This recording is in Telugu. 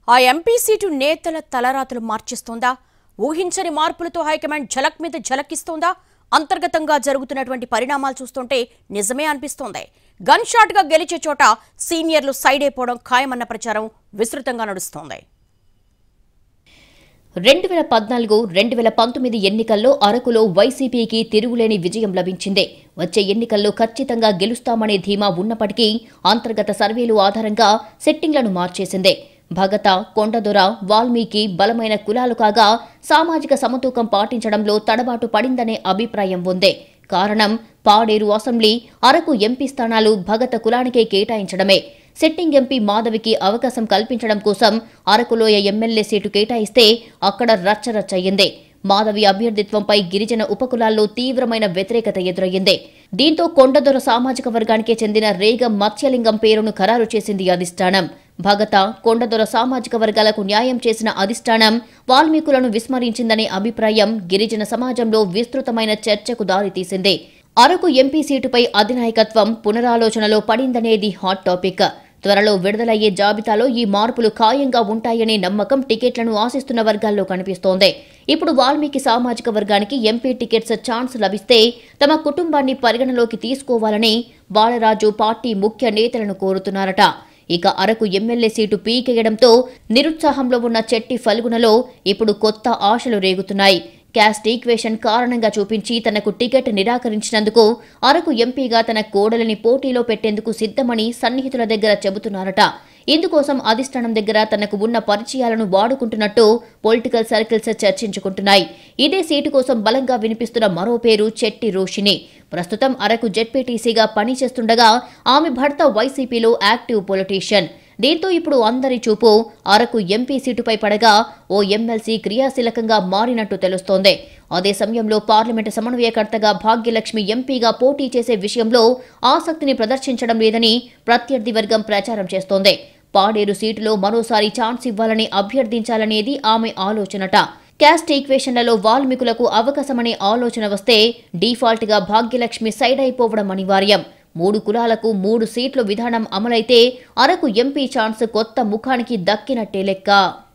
ఆ ఎంపీ సీటు నేతల తలరాతలు మార్చేస్తోందా ఊహించని మార్పులతో హైకమాండ్ ఝలక్ మీద ఝలకిస్తోందా అంతర్గతంగా జరుగుతున్నటువంటి పరిణామాలు చూస్తుంటే నిజమే అనిపిస్తోంది గన్ షాట్ గా గెలిచే చోట సీనియర్లు సైడ్ అయిపోవడం ఖాయమన్న ప్రచారం విస్తృతంగా నడుస్తోంది రెండు వేల పద్నాలుగు రెండు వేల పంతొమ్మిది ఎన్నికల్లో అరకులో వైసీపీకి తిరుగులేని విజయం లభించింది వచ్చే ఎన్నికల్లో ఖచ్చితంగా గెలుస్తామనే ధీమా ఉన్నప్పటికీ అంతర్గత సర్వేలు ఆధారంగా సెట్టింగ్లను మార్చేసింది భగత కొండదొర వాల్మీకి బలమైన కులాలు కాగా సామాజిక సమతూకం పాటించడంలో తడబాటు పడిందనే అభిప్రాయం ఉంది కారణం పాడేరు అసెంబ్లీ అరకు ఎంపీ స్థానాలు భగత కులానికే కేటాయించడమే సిట్టింగ్ ఎంపీ మాధవికి అవకాశం కల్పించడం కోసం అరకులోయ ఎమ్మెల్యే సీటు కేటాయిస్తే అక్కడ రచ్చరచ్చయ్యింది మాధవి అభ్యర్థిత్వంపై గిరిజన ఉపకులాల్లో తీవ్రమైన వ్యతిరేకత ఎదురయ్యింది దీంతో కొండదొర సామాజిక వర్గానికే చెందిన రేగ మత్స్యలింగం పేరును ఖరారు చేసింది అధిష్టానం భగత కొండదొర సామాజిక వర్గాలకు న్యాయం చేసిన అధిష్టానం వాల్మీకులను విస్మరించిందనే అభిప్రాయం గిరిజన సమాజంలో విస్తృతమైన చర్చకు దారితీసింది అరకు ఎంపీ సీటుపై అధినాయకత్వం పునరాలోచనలో పడిందనేది హాట్ టాపిక్ త్వరలో విడుదలయ్యే జాబితాలో ఈ మార్పులు ఖాయంగా ఉంటాయనే నమ్మకం టికెట్లను ఆశిస్తున్న వర్గాల్లో కనిపిస్తోంది ఇప్పుడు వాల్మీకి సామాజిక వర్గానికి ఎంపీ టికెట్స్ ఛాన్స్ లభిస్తే తమ కుటుంబాన్ని పరిగణలోకి తీసుకోవాలని బాలరాజు పార్టీ ముఖ్య నేతలను కోరుతున్నారట ఇక అరకు ఎమ్మెల్యే సీటు పీకేయడంతో నిరుత్సాహంలో ఉన్న చెట్టి ఫల్గుణలో ఇప్పుడు కొత్త ఆశలు రేగుతున్నాయి క్యాస్ట్ ఈక్వేషన్ కారణంగా చూపించి తనకు టికెట్ నిరాకరించినందుకు అరకు ఎంపీగా తన కోడలిని పోటీలో పెట్టేందుకు సిద్ధమని సన్నిహితుల దగ్గర చెబుతున్నారట ఇందుకోసం అధిష్టానం దగ్గర తనకు ఉన్న పరిచయాలను వాడుకుంటున్నట్టు పొలిటికల్ సర్కిల్స్ చర్చించుకుంటున్నాయి ఇదే సీటు కోసం బలంగా వినిపిస్తున్న మరో పేరు చెట్టి రోషిని ప్రస్తుతం అరకు జెడ్పీటీసీగా పనిచేస్తుండగా ఆమె భర్త వైసీపీలో యాక్టివ్ పొలిటీషియన్ దీంతో ఇప్పుడు అందరి చూపు అరకు ఎంపీ సీటుపై పడగా ఓ ఎమ్మెల్సీ క్రియాశీలకంగా మారినట్టు తెలుస్తోంది అదే సమయంలో పార్లమెంటు సమన్వయకర్తగా భాగ్యలక్ష్మి ఎంపీగా పోటీ చేసే విషయంలో ఆసక్తిని ప్రదర్శించడం లేదని ప్రత్యర్థి వర్గం ప్రచారం చేస్తోంది పాడేరు సీటులో మరోసారి ఛాన్స్ ఇవ్వాలని అభ్యర్థించాలనేది ఆమె ఆలోచనట క్యాస్ట్ ఈక్వేషన్లలో వాల్మీకులకు అవకాశమనే ఆలోచన వస్తే డీఫాల్ట్గా భాగ్యలక్ష్మి సైడ్ అయిపోవడం అనివార్యం మూడు కులాలకు మూడు సీట్ల విధానం అమలైతే అరకు ఎంపీ ఛాన్స్ కొత్త ముఖానికి దక్కినట్టే లెక్క